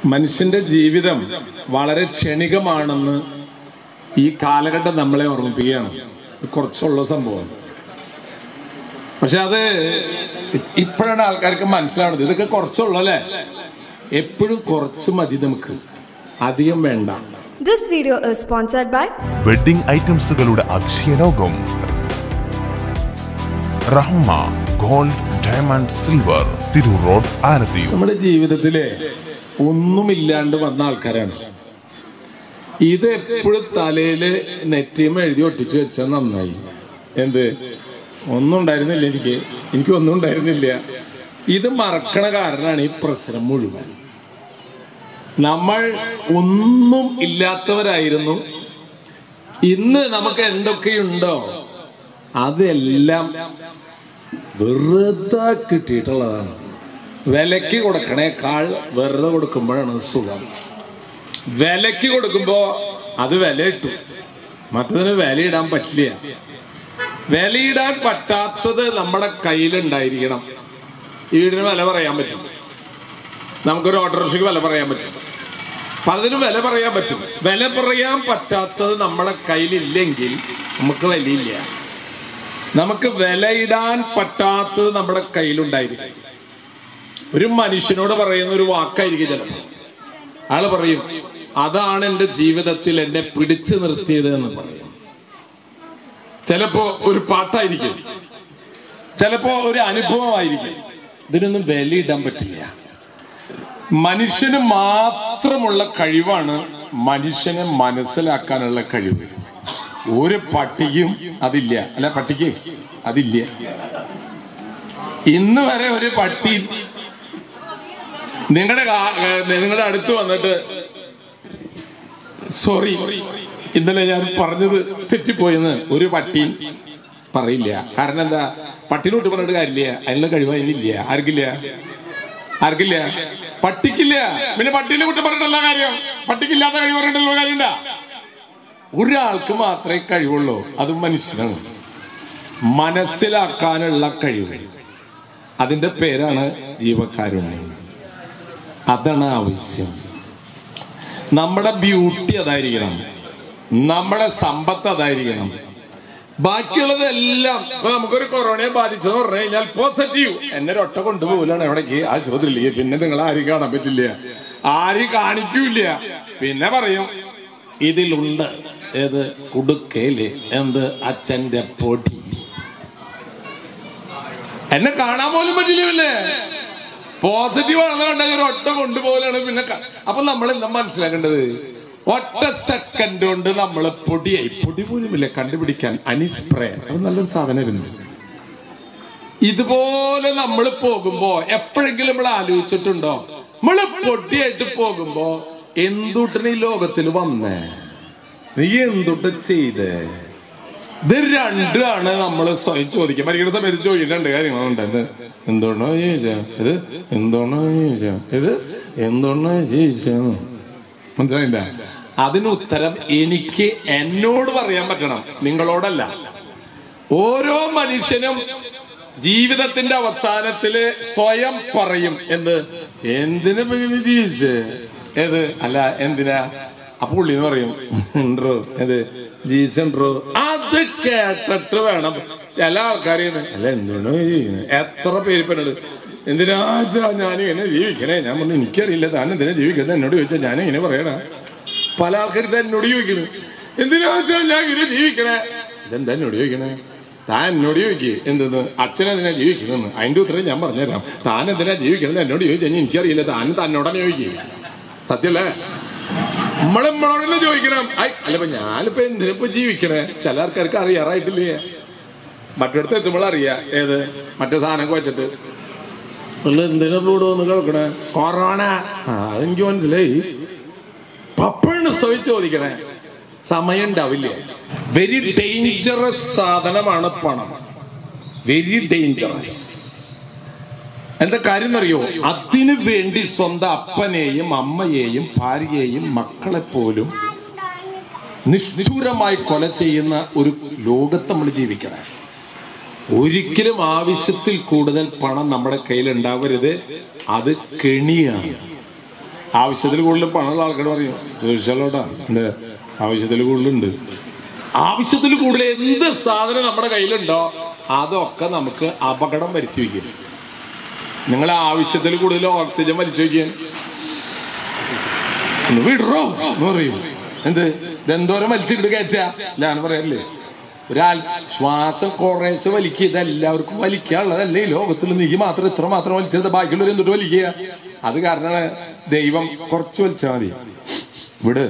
മനുഷ്യന്റെ ജീവിതം വളരെ ക്ഷണികമാണെന്ന് ഈ കാലഘട്ടം നമ്മളെ ഓർമ്മിപ്പിക്കുകയാണ് ഇത് കുറച്ചുള്ള സംഭവം പക്ഷെ അത് ഇപ്പോഴാണ് ആൾക്കാർക്ക് മനസ്സിലാവുന്നത് ഇതൊക്കെ കുറച്ചുള്ളൂ അല്ലേ എപ്പോഴും കുറച്ച് മതി നമുക്ക് അധികം വേണ്ട This video is sponsored by wedding ഐറ്റംസുകളുടെ അക്ഷയലോകം Rahma gold diamond silver Tirur road Alathiyur നമ്മുടെ ജീവിതത്തിലെ ഒന്നുമില്ലാണ്ട് വന്ന ആൾക്കാരാണ് ഇത് എപ്പോഴും തലയില് നെറ്റിയും എഴുതി ഒട്ടിച്ചു വെച്ചാൽ നന്നായി എന്ത് ഒന്നും ഉണ്ടായിരുന്നില്ല എനിക്ക് എനിക്ക് ഒന്നും ഉണ്ടായിരുന്നില്ല ഇത് മറക്കണ കാരണമാണ് ഈ പ്രശ്നം മുഴുവൻ നമ്മൾ ഒന്നും ഇല്ലാത്തവരായിരുന്നു ഇന്ന് നമുക്ക് എന്തൊക്കെയുണ്ടോ അതെല്ലാം വെറുതെ കിട്ടിയിട്ടുള്ളതാണ് വിലക്ക് കൊടുക്കണേക്കാൾ വെറുതെ കൊടുക്കുമ്പോഴാണ് സുഖം വിലക്ക് കൊടുക്കുമ്പോ അത് വില ഇട്ടു മറ്റതിന് വിലയിടാൻ പറ്റില്ല വിലയിടാൻ പറ്റാത്തത് നമ്മുടെ കയ്യിലുണ്ടായിരിക്കണം ഈ വീടിന് വില പറയാൻ പറ്റും നമുക്കൊരു ഓട്ടോറിക്ഷയ്ക്ക് വില പറയാൻ പറ്റും പലതിനും വില പറയാൻ പറ്റും വില പറയാൻ പറ്റാത്തത് നമ്മുടെ കയ്യിലില്ലെങ്കിൽ നമുക്ക് വിലയില്ല നമുക്ക് വിലയിടാൻ പറ്റാത്തത് നമ്മുടെ കയ്യിലുണ്ടായിരിക്കും ഒരു മനുഷ്യനോട് പറയുന്ന ഒരു വാക്കായിരിക്കും ചിലപ്പോൾ ആള് പറയും അതാണ് എൻ്റെ ജീവിതത്തിൽ എന്നെ പിടിച്ചു നിർത്തിയത് എന്ന് പറയും ചിലപ്പോ ഒരു പാട്ടായിരിക്കും ചിലപ്പോ ഒരു അനുഭവമായിരിക്കും ഇതിനൊന്നും വിലയിടാൻ പറ്റില്ല മനുഷ്യന് മാത്രമുള്ള കഴിവാണ് മനുഷ്യനെ മനസ്സിലാക്കാനുള്ള കഴിവ് ഒരു പട്ടിക്കും അതില്ല അല്ല പട്ടിക്ക് അതില്ല ഇന്ന് വരെ ഒരു പട്ടി നിങ്ങളുടെ നിങ്ങളുടെ അടുത്ത് വന്നിട്ട് സോറി ഇന്നലെ ഞാൻ പറഞ്ഞത് തെറ്റിപ്പോയെന്ന് ഒരു പട്ടിയും പറയില്ല കാരണം എന്താ പട്ടിനെ വിട്ട് പറഞ്ഞിട്ട് കാര്യമില്ല അതിനുള്ള കഴിവ് അതിനില്ല ആർക്കില്ല ആർക്കില്ല പട്ടിക്കില്ല പിന്നെ പട്ടീനെ കുറ്റം പറഞ്ഞിട്ടുള്ള കാര്യം പട്ടിക്കില്ലാത്ത കഴിവ് പറഞ്ഞിട്ടുള്ള കാര്യമുണ്ടാ ഒരാൾക്ക് മാത്രമേ കഴിവുള്ളൂ അത് മനുഷ്യനാണ് മനസ്സിലാക്കാനുള്ള കഴിവ് അതിന്റെ പേരാണ് ജീവകാരുണ്യം അതാണ് ആവശ്യം നമ്മുടെ ബ്യൂട്ടി അതായിരിക്കണം നമ്മുടെ സമ്പത്ത് അതായിരിക്കണം ബാക്കിയുള്ളതെല്ലാം ഇപ്പൊ നമുക്കൊരു കൊറോണയെ ബാധിച്ചെന്ന് പറഞ്ഞു കഴിഞ്ഞാൽ പോസിറ്റീവ് എന്നെ ഒട്ട കൊണ്ടുപോകലാണ് എവിടേക്ക് ആശുപത്രിയിലേക്ക് പിന്നെ നിങ്ങൾ ആരും കാണാൻ പറ്റില്ല ആരും കാണിക്കൂല പിന്നെ പറയും ഇതിലുണ്ട് ഏത് കുടുക്കയില് എന്ത് അച്ഛന്റെ പൊടി എന്നെ കാണാൻ പോലും പറ്റില്ലേ പോസിറ്റീവ് ആണെന്ന് കണ്ടാൽ ഒരു ഒട്ട കൊണ്ടുപോകലാണ് പിന്നെ ക- അപ്പൊ നമ്മൾ എന്താ മനസ്സിലാക്കേണ്ടത് ഒറ്റ സെക്കൻഡ് കൊണ്ട് നമ്മൾ പൊടിയായി പൊടി പോലുമില്ല കണ്ടുപിടിക്കാൻ അനിസ്പ്രേ അത് നല്ലൊരു സാധനമായിരുന്നു ഇതുപോലെ നമ്മൾ പോകുമ്പോ എപ്പോഴെങ്കിലും നമ്മൾ ആലോചിച്ചിട്ടുണ്ടോ നമ്മള് പൊടിയായിട്ട് പോകുമ്പോ എന്തുട്ടിന് ഈ ലോകത്തിൽ വന്നേ നീ എന്തുട്ട് ചെയ്തേ ഇത് രണ്ടുമാണ് നമ്മൾ സ്വയം ചോദിക്കുക മരിക്കുന്ന സമയത്ത് ചോദിക്കേണ്ട കാര്യങ്ങളുണ്ട് ഇത് എന്തോണോ ചോദിച്ചാ ഇത് എന്തോണോ ചോദിച്ചാ ഇത് എന്തോണോ ചോദിച്ചാന്ന് മനസ്സിലായില്ല അതിന് ഉത്തരം എനിക്ക് എന്നോട് പറയാൻ പറ്റണം നിങ്ങളോടല്ല ഓരോ മനുഷ്യനും ജീവിതത്തിന്റെ അവസാനത്തില് സ്വയം പറയും എന്ത് എന്തിനു ഇങ്ങനെ ജീവിച്ചേ ഏത് അല്ല എന്തിനാ അപ്പൊ പുള്ളി എന്ന് പറയും ഉണ്ടോ ഏത് ജീവിച്ചുണ്ടോ അത് കേട്ടിട്ട് വേണം ചില ആൾക്കാരാണ് അല്ല എന്തുകൊണ്ടോ ജീവിക്കുന്നത് എത്ര പേര് പെണ്ണുണ്ട് എന്തിനാ ഞാൻ ഇങ്ങനെ ജീവിക്കണേ ഞാൻ പറഞ്ഞു എനിക്കറിയില്ല താൻ എന്തിനാ ജീവിക്കുന്നത് എന്നോട് ചോദിച്ചാൽ ഞാൻ ഇങ്ങനെ പറയണ പല ആൾക്കാർ ഇത് എന്നോട് ചോദിക്കുന്നു എന്തിനാ വെച്ചാൽ ഞാൻ ഇങ്ങനെ ജീവിക്കണേ ഇതെന്താ എന്നോട് ചോദിക്കണേ താൻ എന്നോട് ചോദിക്കേ എന്തെന്ന് അച്ഛൻ എന്തിനാ ജീവിക്കണമെന്ന് അതിന്റെ ഉത്തരം ഞാൻ പറഞ്ഞുതരാം താൻ എന്തിനാ ജീവിക്കണമെന്ന് എന്നോട് ചോദിച്ചു കഴിഞ്ഞാൽ എനിക്കറിയില്ല താൻ തന്നോടനെ ചോദിക്കേ സത്യല്ലേ നമ്മളെ നമ്മളോടല്ലേ ചോദിക്കണം ഐ അല്ല ഇപ്പൊ ഞാനിപ്പോ എന്തിനിപ്പോ ജീവിക്കണേ ചില ആൾക്കാർക്ക് അറിയാറായിട്ടില്ലേ മറ്റിടത്ത് എത്തുമ്പോൾ അറിയാ ഏത് മറ്റേ സാധനമൊക്കെ വെച്ചിട്ട് നിങ്ങൾ എന്തിനാ ഇവിടെ വന്ന് കേൾക്കണേ കൊറോണ ആ അതെനിക്ക് മനസ്സിലായി പപ്പണ് സ്വയം ചോദിക്കണേ സമയം ഉണ്ടാവില്ല വെരി ഡേഞ്ചറസ് സാധനമാണ് പണം വെരി ഡേഞ്ചറസ് എന്താ കാര്യം എന്നറിയോ അതിനു വേണ്ടി സ്വന്തം അപ്പനെയും അമ്മയെയും ഭാര്യയെയും മക്കളെ പോലും നിഷ്ഠൂരമായി കൊല ചെയ്യുന്ന ഒരു ലോകത്ത് നമ്മൾ ജീവിക്കണം ഒരിക്കലും ആവശ്യത്തിൽ കൂടുതൽ പണം നമ്മുടെ കയ്യിൽ ഉണ്ടാവരുത് അത് കെണിയാണ് ആവശ്യത്തിൽ കൂടുതൽ പണമുള്ള ആൾക്കാർ പറയും സൂക്ഷിച്ചോട്ടാ എന്ത് ആവശ്യത്തിൽ കൂടുതലുണ്ട് ആവശ്യത്തിൽ കൂടുതൽ എന്ത് സാധനം നമ്മുടെ കയ്യിലുണ്ടോ അതൊക്കെ നമുക്ക് അപകടം വരുത്തി വയ്ക്കും നിങ്ങൾ ആവശ്യത്തിൽ കൂടുതൽ ഓക്സിജൻ വലിച്ചു വയ്ക്കാൻ ഒന്ന് വിടറോ എന്ന് പറയും എന്ത് ഇതെന്തോരം വലിച്ചിട്ട് കയറ്റാ ഞാൻ പറയല്ലേ ഒരാൾ ശ്വാസം കുറേശ്ശെ വലിക്കുക ഇതെല്ലാവർക്കും വലിക്കാനുള്ളതല്ലേ ഈ ലോകത്തിൽ നീ മാത്രം ഇത്ര മാത്രം വലിച്ചത് ബാക്കിയുള്ളവർ എന്തിട്ട് വലിക്കുക അത് കാരണമാണ് ദൈവം കുറച്ച് വലിച്ചാൽ മതി വിട്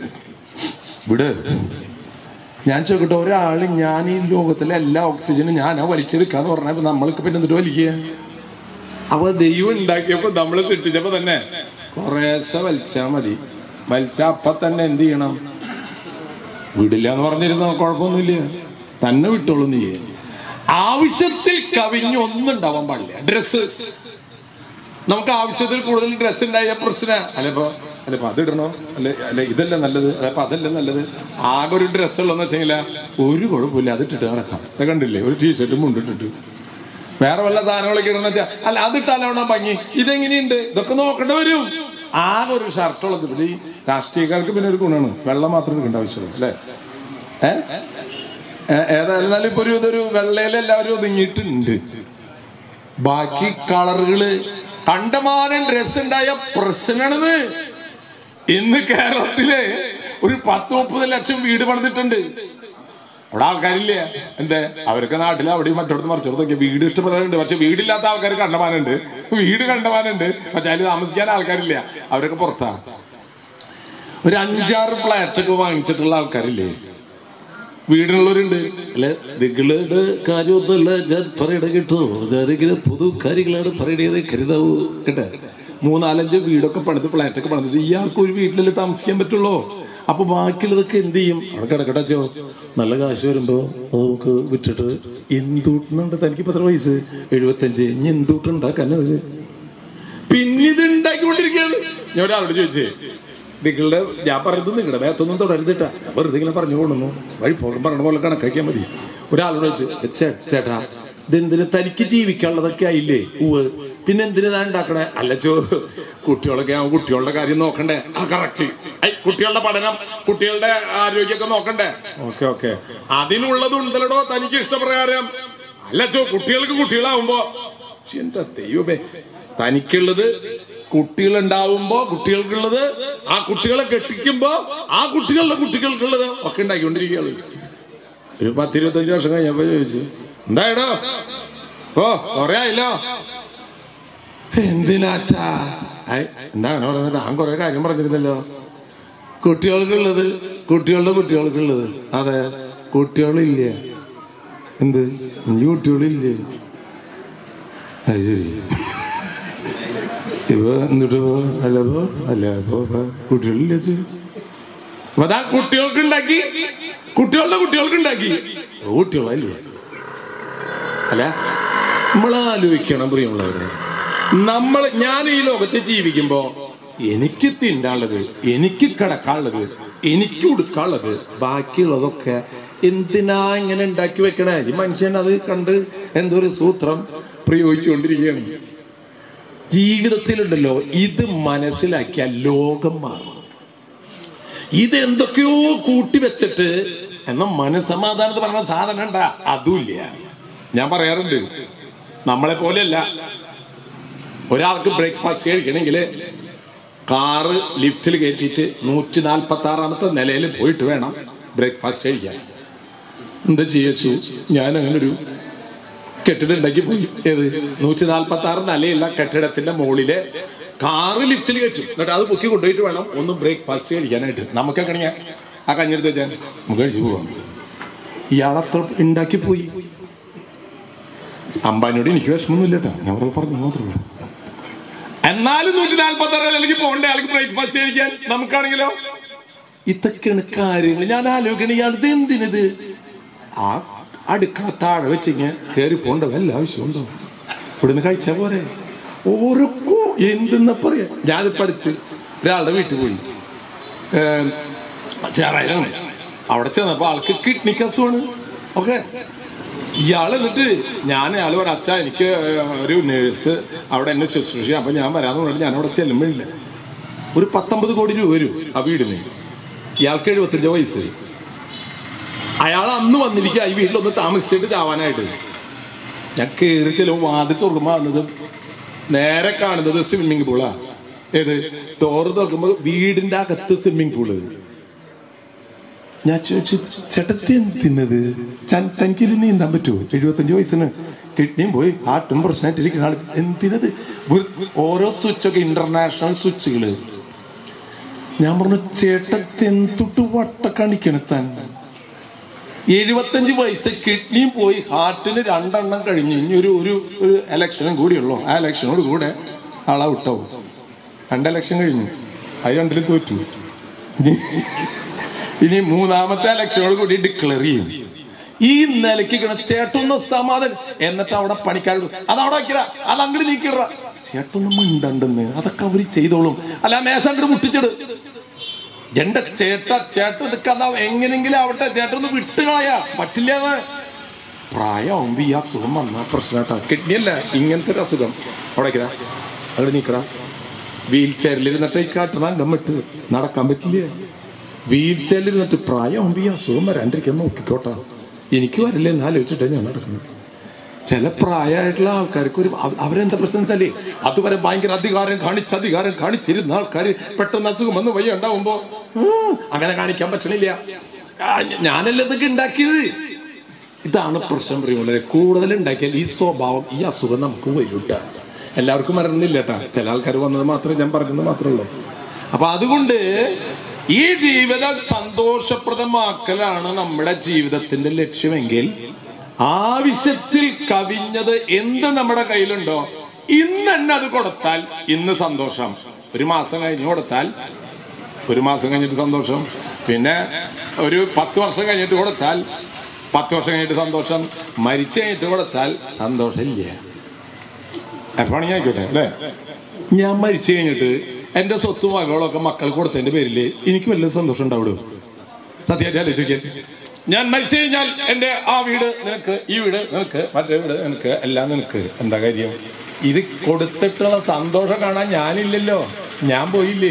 വിട് ഞാൻ ചോദിക്കട്ടെ ഒരാൾ ഞാൻ ഈ ലോകത്തിലെ എല്ലാ ഓക്സിജനും ഞാനാ വലിച്ചെടുക്കാന്ന് പറഞ്ഞപ്പോ നമ്മൾക്ക് പിന്നെ എന്നിട്ട് വലിക്കുക അപ്പൊ ദൈവം ഉണ്ടാക്കിയപ്പോ നമ്മള് സൃഷ്ടിച്ചപ്പോ തന്നെ കുറേശ്ശെ വലിച്ചാ മതി വലിച്ചാ അപ്പൊ തന്നെ എന്ത് ചെയ്യണം വിടില്ല എന്ന് പറഞ്ഞിരുന്ന കുഴപ്പമൊന്നുമില്ല തന്നെ വിട്ടോളൂ നീ ആവശ്യത്തിൽ കവിഞ്ഞ് ഒന്നും ഉണ്ടാവാൻ പാടില്ല ഡ്രസ്സ് നമുക്ക് ആവശ്യത്തിൽ കൂടുതൽ ഡ്രസ്സ് ഉണ്ടായ പ്രശ്നം അല്ലപ്പോ അല്ലപ്പോ അത് ഇടണോ അല്ലെ അല്ലെ ഇതല്ല നല്ലത് അല്ലപ്പോ അതല്ല നല്ലത് ആകെ ഒരു ഡ്രസ്സ് ഉള്ളതെന്ന് വെച്ചെങ്കിൽ ഒരു കുഴപ്പമില്ല അത് ഇട്ടിട്ട് നടക്കാം അത് കണ്ടില്ലേ ഒരു ടീഷർട്ടും മുണ്ടിട്ടിട്ട് വേറെ വല്ല സാധനങ്ങളൊക്കെ ഇടണമെന്ന് വെച്ചാൽ അല്ല അതിട്ടാലോണോ ഭംഗി ഇതെങ്ങനെയുണ്ട് ഇതൊക്കെ നോക്കേണ്ടി വരും ആകെ ഒരു ഷർട്ട് ഉള്ളത് പിന്നെ ഈ രാഷ്ട്രീയക്കാർക്ക് പിന്നെ ഒരു ഗുണമാണ് വെള്ളം മാത്രം എടുക്കേണ്ട ആവശ്യമുള്ളൂ അല്ലേ ഏ ഏ- ഏതായാലും എന്നാലും ഇപ്പൊ ഒരു ഇതൊരു വെള്ളയിൽ എല്ലാവരും ഒതുങ്ങിയിട്ടുണ്ട് ബാക്കി കളറുകള് കണ്ടമാനം ഡ്രസ് ഉണ്ടായ പ്രശ്നമാണിത് ഇന്ന് കേരളത്തില് ഒരു പത്ത് മുപ്പത് ലക്ഷം വീട് പണിതിട്ടുണ്ട് അവിടെ ആൾക്കാരില്ല എന്തേ അവരൊക്കെ നാട്ടിൽ അവിടെയും മറ്റോടത്ത് മറിച്ചോടത്തൊക്കെ വീട് ഇഷ്ടപ്പെടാറുണ്ട് പക്ഷെ വീടില്ലാത്ത ആൾക്കാർ കണ്ടമാനുണ്ട് വീട് കണ്ടമാനുണ്ട് പക്ഷെ അതിൽ താമസിക്കാൻ ആൾക്കാരില്ല അവരൊക്കെ പുറത്താ ഒരു അഞ്ചാറ് ഫ്ലാറ്റ് ഒക്കെ വാങ്ങിച്ചിട്ടുള്ള ആൾക്കാരില്ലേ വീടുള്ളവരുണ്ട് അല്ലെ നിങ്ങളുടെ കാര്യമൊന്നുമല്ല ഞാൻ പറയണ കേട്ടോ ഞാനിങ്ങനെ പൊതു കാര്യങ്ങളാണ് പറയണത് കരുതാവൂ കേട്ടെ മൂന്നാലഞ്ച് വീടൊക്കെ പണിത് ഫ്ലാറ്റൊക്കെ പണിതിട്ട് ഇയാൾക്ക് ഒരു വീട്ടിലല്ലേ താമസിക്കാൻ പറ്റുള്ളൂ അപ്പൊ ബാക്കിയുള്ളതൊക്കെ എന്ത് ചെയ്യും അവിടെ കിടക്കട്ടെ ചോ നല്ല കാശ് വരുമ്പോ അത് നമുക്ക് വിറ്റിട്ട് എന്തൂട്ടുന്നുണ്ട് തനിക്ക് ഇപ്പൊ എത്ര വയസ്സ് എഴുപത്തഞ്ച് ഇനി എന്തൂട്ടുണ്ടാക്കാനത് പിന്നെ ഇത് ഉണ്ടാക്കിക്കൊണ്ടിരിക്കുകയാണ് ഞാൻ ഒരാളോട് ചോദിച്ചേ നിങ്ങളുടെ ഞാൻ പറയുന്നത് നിങ്ങളുടെ മേത്തൊന്നും തുടരുന്നിട്ടാ ഞാൻ വെറുതെ ഇങ്ങനെ പറഞ്ഞു കൊണ്ടുവന്നു വഴി പോകും പറഞ്ഞ പോലെ കണക്കാക്കിയാൽ മതി ഒരാളോട് ചോദിച്ചു "ചേ- ചേട്ടാ ഇതെന്തിന് തനിക്ക് ജീവിക്കാനുള്ളതൊക്കെ ആയില്ലേ ഉവ് പിന്നെ എന്തിനു താൻ ഉണ്ടാക്കണേ അല്ല ചോ കുട്ടികളൊക്കെ ആവും കുട്ടികളുടെ കാര്യം നോക്കണ്ടേ ആ കറക്റ്റ് കുട്ടികളുടെ പഠനം കുട്ടികളുടെ ആരോഗ്യമൊക്കെ നോക്കണ്ടേ ഓക്കെ ഓക്കെ അതിനുള്ളത് ഉണ്ടല്ലോ തനിക്ക് ഇഷ്ടപ്രകാരം അല്ല ചോ കുട്ടികൾക്ക് കുട്ടികളാവുമ്പോ ശ്ശെ, എന്റെ ദൈവമേ തനിക്കുള്ളത് കുട്ടികൾ ഉണ്ടാവുമ്പോ കുട്ടികൾക്കുള്ളത് ആ കുട്ടികളെ കെട്ടിക്കുമ്പോ ആ കുട്ടികളുടെ കുട്ടികൾക്കുള്ളത് ഒക്കെ ഉണ്ടാക്കിക്കൊണ്ടിരിക്കുകയാണ് ഒരു പത്തിരുപത്തഞ്ച് വർഷം കഴിഞ്ഞപ്പോ ചോദിച്ചു എന്തായടോ ഓ കൊറേ ആയില്ലോ എന്തിനാച്ചാ ഐ, എന്താ അങ്ങനെ പറയുന്നത് താൻ കുറെ കാര്യം പറഞ്ഞിരുന്നല്ലോ കുട്ടികൾക്കുള്ളത് കുട്ടികളുടെ കുട്ടികൾക്കുള്ളത് അതെ കുട്ടികളില്ല എന്ത് ഇനി കുട്ടികളില്ലേ അത് ശരി ഇപ്പൊ എന്നിട്ട് അല്ല ഇപ്പൊ അല്ല ഇപ്പൊ ഇപ്പൊ കുട്ടികളില്ല ചെ. അപ്പൊ അതാ കുട്ടികൾക്ക് ഉണ്ടാക്കി കുട്ടികളുടെ കുട്ടികൾക്ക് ഉണ്ടാക്കി കുട്ടികളല്ലേ അല്ല നമ്മൾ ആലോചിക്കണം പ്രിയമുള്ളവരെ നമ്മൾ ഞാൻ ഈ ലോകത്ത് ജീവിക്കുമ്പോ എനിക്ക് തിന്നാനുള്ളത് എനിക്ക് കിടക്കാനുള്ളത് എനിക്ക് ഉടുക്കാനുള്ളത് ബാക്കിയുള്ളതൊക്കെ എന്തിനാ ഇങ്ങനെ ഉണ്ടാക്കി വെക്കണേ ഈ മനുഷ്യൻ അത് കണ്ട് എന്തോ ഒരു സൂത്രം പ്രയോഗിച്ചുകൊണ്ടിരിക്കുകയാണ് ജീവിതത്തിലുണ്ടല്ലോ ഇത് മനസ്സിലാക്കിയാൽ ലോകം മാറും ഇത് എന്തൊക്കെയോ കൂട്ടി വെച്ചിട്ട് എന്നാ മനസമാധാനത്ത് പറഞ്ഞ സാധനം ഉണ്ടാ അതുമില്ല ഞാൻ പറയാറുണ്ട് നമ്മളെ പോലെയല്ല ഒരാൾക്ക് ബ്രേക്ക്ഫാസ്റ്റ് കഴിക്കണമെങ്കിൽ കാറ് ലിഫ്റ്റിൽ കയറ്റിയിട്ട് നൂറ്റി നാൽപ്പത്തി ആറാമത്തെ നിലയിൽ പോയിട്ട് വേണം ബ്രേക്ക്ഫാസ്റ്റ് കഴിക്കാൻ എന്താ ചെയ്യച്ചു ഞാൻ അങ്ങനെ ഒരു കെട്ടിടം ഉണ്ടാക്കി പോയി ഏത് നൂറ്റി നാൽപ്പത്തി ആറ് നിലയുള്ള കെട്ടിടത്തിന്റെ മുകളില് കാറ് ലിഫ്റ്റിൽ വെച്ചു എന്നിട്ട് അത് പൊക്കി കൊണ്ടുപോയിട്ട് വേണം ഒന്ന് ബ്രേക്ക്ഫാസ്റ്റ് കഴിക്കാനായിട്ട് നമുക്കൊക്കെ ആണെങ്കിൽ ആ കഞ്ഞെടുത്ത് വെച്ചാൽ നമുക്ക് കഴിച്ചു പോവാം ഇയാളത്ര ഉണ്ടാക്കി പോയി അമ്പാനിയോട് എനിക്ക് വിഷമമൊന്നുമില്ല കേട്ടോ ഞാൻ വെറുതെ പറഞ്ഞു മാത്രമേ ഉള്ളൂ എന്നാലും നൂറ്റി നാൽപ്പത്തി ആറ് നിലയ്ക്ക് പോകണ്ടേ ആൾക്ക് ബ്രേക്ക്ഫാസ്റ്റ് കഴിക്കാൻ നമുക്കാണെങ്കിലോ ഇതൊക്കെയാണ് കാര്യങ്ങൾ ഞാൻ ആലോചിക്കണ ഇയാൾ ഇത് എന്തിനത് ആ അടുക്കള താഴെ വെച്ചിങ്ങ കയറി പോണ്ട വല്ല ആവശ്യമുണ്ടോ ഇവിടുന്ന് കഴിച്ചാ പോരെ ഓരോ കോ- എന്തെന്നാ പറയാ ഞാനിപ്പോ അടുത്ത് ഒരാളുടെ വീട്ടിൽ പോയി ചേറായിലാണ് അവിടെ ചെന്നപ്പോ ആൾക്ക് കിഡ്നിക്ക് അസുഖമാണ് ഓക്കെ ഇയാൾ എന്നിട്ട് ഞാൻ അയാൾ പറയാം അച്ഛ എനിക്ക് ഒരു നേഴ്സ് അവിടെ എന്നെ ശുശ്രൂഷിക്കാം അപ്പൊ ഞാൻ വരാന്ന് പറഞ്ഞിട്ട് ഞാൻ അവിടെ ചെല്ലുമ്പോഴില്ല ഒരു പത്തൊമ്പത് കോടി രൂപ വരും ആ വീടിന് ഇയാൾക്ക് എഴുപത്തഞ്ച് വയസ്സ് അയാൾ അന്ന് വന്നിരിക്കുക ഈ വീട്ടിലൊന്ന് താമസിച്ചിട്ട് ചാവാനായിട്ട് ഞാൻ കയറി ചെല്ലുമ്പോൾ വാതിൽ തുറക്കുമ്പോൾ കാണുന്നത് നേരെ കാണുന്നത് സ്വിമ്മിംഗ് പൂളാ ഏത് ഡോറ് തുറക്കുമ്പോൾ വീടിന്റെ അകത്ത് സ്വിമ്മിംഗ് പൂള് ഞാൻ ചോദിച്ചു ചേട്ടത്തി എന്തിന്നത് തനിക്കിൽ നീന്താൻ പറ്റുമോ എഴുപത്തഞ്ച് വയസ്സിന് കിഡ്നിയും പോയി ഹാർട്ടും പ്രശ്നമായിട്ടിരിക്കുന്ന ആൾ എന്തിനത് ഒരു- ഓരോ സ്വിച്ചൊക്കെ ഇന്റർനാഷണൽ സ്വിച്ചുകള് ഞാൻ പറഞ്ഞു ചേട്ടത്തി എന്തൊട്ട് വട്ട കാണിക്കണ താൻ എഴുപത്തഞ്ച് വയസ്സ് കിഡ്നിയും പോയി ഹാർട്ടിന് രണ്ടെണ്ണം കഴിഞ്ഞു ഇനി ഒരു ഒരു ഒരു എലക്ഷനും കൂടിയുള്ളൂ ആ എലക്ഷനോട് കൂടെ ആളാ വിട്ടാവും രണ്ട് എലക്ഷൻ കഴിഞ്ഞു അത് രണ്ടിലും തോറ്റു ഇനി ഇനി മൂന്നാമത്തെ ഇലക്ഷനോട് കൂടി ഡിക്ലെയർ ചെയ്യും ഈ നിലയ്ക്ക് കിട ചേട്ടൊന്ന് സമാധാനം എന്നിട്ട് അവിടെ പണിക്കാരോട് അത് അവിടെ വെക്കറ അത് അങ്ങോട്ട് നീക്കിട ചേട്ടൊന്നും മിണ്ടണ്ടെന്ന് അതൊക്കെ അവര് ചെയ്തോളും അല്ല മേശ അങ്ങോട്ട് മുട്ടിച്ചിട് എന്റെ ചേട്ട ചേട്ട നിൽക്കാന്ന എങ്ങനെങ്കിലും ആവട്ടെ ചേട്ടൻ ഒന്ന് വിട്ടുകളയാ പറ്റില്ല അത് പ്രായമാകുമ്പോ ഈ അസുഖം വന്നാ പ്രശ്നമാട്ടാ കിഡ്നി അല്ല ഇങ്ങനത്തെ ഒരു അസുഖം അവിടെ വെക്കടാ അവിടെ നീക്കടാ വീൽ ചെയറിലിരുന്നിട്ട് ഈ കാട്ടണ അംഗം വിട്ട് നടക്കാൻ പറ്റില്ല വീൽ ചെയറിലിരുന്നിട്ട് പ്രായമാകുമ്പോ ഈ അസുഖം വരാണ്ടിരിക്കാൻ നോക്കിക്കോട്ടാ എനിക്ക് വരില്ല എന്ന് ആലോചിച്ചിട്ടേ ഞാൻ നടക്കുന്നത് ചില പ്രായമായിട്ടുള്ള ആൾക്കാർക്ക് ഒരു അവ- അവരെന്താ പ്രശ്നം വെച്ചാലേ അതുവരെ ഭയങ്കര അധികാരം കാണിച്ച് അധികാരം കാണിച്ചിരുന്ന ആൾക്കാർ പെട്ടെന്ന് അസുഖം വന്ന് വയ്യ ഉണ്ടാവുമ്പോ "ഉം, അങ്ങനെ കാണിക്കാൻ പറ്റണില്ല ആ, ഞ- ഞാനല്ല ഇതൊക്കെ ഉണ്ടാക്കിയത് ഇതാണ് പ്രശ്നം പ്രിയമുള്ളവരെ കൂടുതൽ ഉണ്ടാക്കിയാൽ ഈ സ്വഭാവം ഈ അസുഖം നമുക്ക് വരൂട്ട എല്ലാവർക്കും മരണമില്ല കേട്ടാ ചില ആൾക്കാർ വന്നത് മാത്രമേ ഞാൻ പറഞ്ഞത് മാത്രമേ ഉള്ളൂ അപ്പൊ അതുകൊണ്ട് ഈ ജീവിതം സന്തോഷപ്രദമാക്കലാണ് നമ്മുടെ ജീവിതത്തിന്റെ ലക്ഷ്യമെങ്കിൽ ആവശ്യത്തിൽ കവിഞ്ഞത് എന്ത് നമ്മുടെ കയ്യിലുണ്ടോ ഇന്ന് തന്നെ അത് കൊടുത്താൽ ഇന്ന് സന്തോഷം ഒരു മാസം കഴിഞ്ഞ് കൊടുത്താൽ ഒരു മാസം കഴിഞ്ഞിട്ട് സന്തോഷം പിന്നെ ഒരു പത്ത് വർഷം കഴിഞ്ഞിട്ട് കൊടുത്താൽ പത്ത് വർഷം കഴിഞ്ഞിട്ട് സന്തോഷം മരിച്ചു കഴിഞ്ഞിട്ട് കൊടുത്താൽ സന്തോഷമില്ല എപ്പോഴാണ് ഞാൻ ആയിക്കോട്ടെ അല്ലേ ഞാൻ മരിച്ചു കഴിഞ്ഞിട്ട് എന്റെ സ്വത്തും വകകളൊക്കെ മക്കൾക്ക് കൊടുത്തതിന്റെ പേരിൽ എനിക്ക് വല്ല സന്തോഷം ഉണ്ടാവിടും സത്യമായിട്ട് ആലോചിക്കാൻ ഞാൻ മരിച്ചു കഴിഞ്ഞാൽ എന്റെ ആ വീട് നിനക്ക് ഈ വീട് നിനക്ക് മറ്റേ വീട് നിനക്ക് എല്ലാം നിനക്ക് എന്താ കാര്യം ഇത് കൊടുത്തിട്ടുള്ള സന്തോഷം കാണാൻ ഞാനില്ലല്ലോ ഞാൻ പോയില്ലേ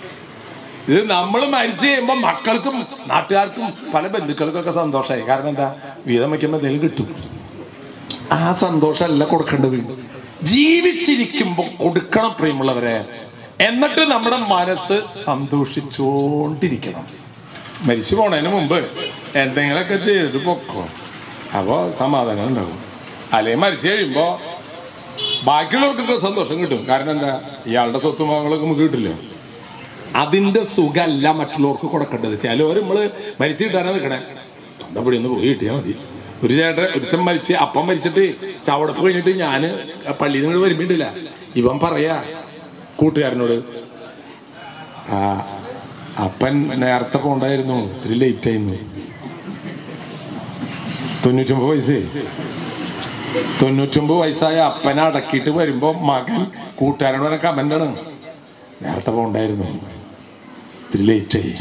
ഇത് നമ്മൾ മരിച്ചു കഴിയുമ്പോൾ മക്കൾക്കും നാട്ടുകാർക്കും പല ബന്ധുക്കൾക്കൊക്കെ സന്തോഷമായി കാരണം എന്താ വീതം വയ്ക്കുമ്പോൾ എന്തെങ്കിലും കിട്ടും ആ സന്തോഷമല്ല കൊടുക്കേണ്ടത് ജീവിച്ചിരിക്കുമ്പോൾ കൊടുക്കണം പ്രിയമുള്ളവരെ എന്നിട്ട് നമ്മുടെ മനസ്സ് സന്തോഷിച്ചുകൊണ്ടിരിക്കണം മരിച്ചു പോണതിന് മുമ്പ് എന്തെങ്കിലുമൊക്കെ ചെയ്തിട്ട് പൊക്കോ അപ്പോൾ സമാധാനം ഉണ്ടാവും അല്ലെങ്കിൽ മരിച്ചു കഴിയുമ്പോൾ ബാക്കിയുള്ളവർക്കൊക്കെ സന്തോഷം കിട്ടും കാരണം എന്താ ഇയാളുടെ സ്വത്തും ഭാഗങ്ങളൊക്കെ നമുക്ക് കിട്ടില്ല അതിന്റെ സുഖമല്ല മറ്റുള്ളവർക്ക് കൊടുക്കേണ്ടത് ചിലവർ നമ്മള് മരിച്ചു കിട്ടാനാ നിൽക്കണേ സ്വന്തം ഒന്ന് പോയി കിട്ടിയാൽ മതി ഒരു ചേട്ടൻ ഒരുത്തൻ മരിച്ച് അപ്പം മരിച്ചിട്ട് ചവടപ്പ് കഴിഞ്ഞിട്ട് ഞാന് പള്ളിയിൽ നിന്ന് വരുമ്പോണ്ടില്ല ഇവൻ പറയാ കൂട്ടുകാരനോട് ആ അപ്പൻ നേരത്തെ പോണ്ടായിരുന്നു ഇത്തിരി ലേറ്റ് ആയിരുന്നു തൊണ്ണൂറ്റൊമ്പത് വയസ്സേ തൊണ്ണൂറ്റൊമ്പത് വയസ്സായ അപ്പനെ അടക്കിയിട്ട് വരുമ്പോ മകൻ കൂട്ടുകാരനോട് പറഞ്ഞ കമന്റാണ് നേരത്തെ പോണ്ടായിരുന്നു ഇത്തിരി ലേറ്റ് ആയി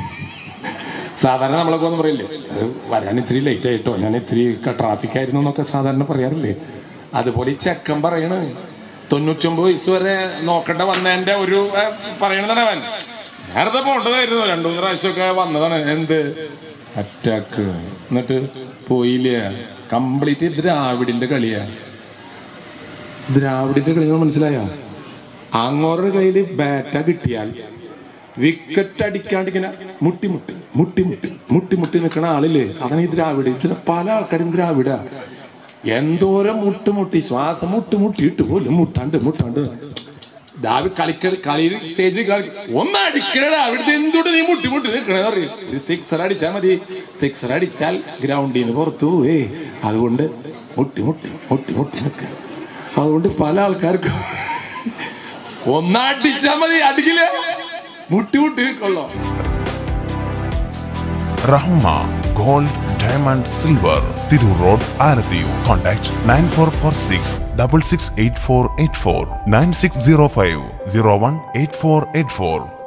സാധാരണ നമ്മളൊക്കെ ഒന്നും പറയില്ലേ അത് വരാൻ ഇത്തിരി ലേറ്റ് ആയിട്ടോ ഞാൻ ഇത്തിരി ട്രാഫിക് ആയിരുന്നു എന്നൊക്കെ സാധാരണ പറയാറില്ലേ അതുപോലെ ഈ ചെക്കൻ പറയണ് തൊണ്ണൂറ്റൊമ്പത് വയസ്സ് വരെ നോക്കണ്ട വന്നതിന്റെ ഒരു ഏഹ്, പറയണതാണ് അവൻ നേരത്തെ പോണ്ടതായിരുന്നു രണ്ടു മൂന്ന് പ്രാവശ്യമൊക്കെ വന്നതാണ് എന്ത് അറ്റാക്ക് എന്നിട്ട് പോയില്ല കംപ്ലീറ്റ് ദ്രാവിഡിന്റെ കളിയാ ദ്രാവിഡിന്റെ കളി നിങ്ങൾ മനസ്സിലായ അങ്ങോരുടെ കയ്യിൽ ബാറ്റ കിട്ടിയാൽ വിക്കറ്റ് അടിക്കാണ്ട് ഇങ്ങനെ മുട്ടി മുട്ടി മുട്ടി മുട്ടി മുട്ടി മുട്ടി നിൽക്കുന്ന ആളില്ലേ അതാണ് ഈ ദ്രാവിഡ് ഇതിന് പല ആൾക്കാരും ദ്രാവിഡ എന്തോരം മുട്ടുമുട്ടി ശ്വാസം മുട്ടി മുട്ടിയിട്ട് പോലും മുട്ടാണ്ട് മുട്ടാണ്ട് ദാവി കളിക്ക കളിയിൽ സ്റ്റേജിൽ കളി ഒന്ന് അടിക്കണ അവിടുത്തെ എന്തുകൊണ്ട് നീ മുട്ടി മുട്ടി നിൽക്കണേ അറിയും ഒരു സിക്സർ അടിച്ചാൽ മതി സിക്സർ അടിച്ചാൽ ഗ്രൗണ്ടിൽ നിന്ന് പുറത്തു പോവേ അതുകൊണ്ട് മുട്ടി മുട്ടി മുട്ടി മുട്ടി നിൽക്കുക അതുകൊണ്ട് പല ആൾക്കാർക്കും ഒന്നടിച്ചാൽ മതി അടിക്കില്ല മുട്ടി മുട്ടി നിൽക്കുള്ളൂ Rahma Gold, Diamond, Silver, Thiru Road, Arapiyu. Contact 9446 668484 9605 018484.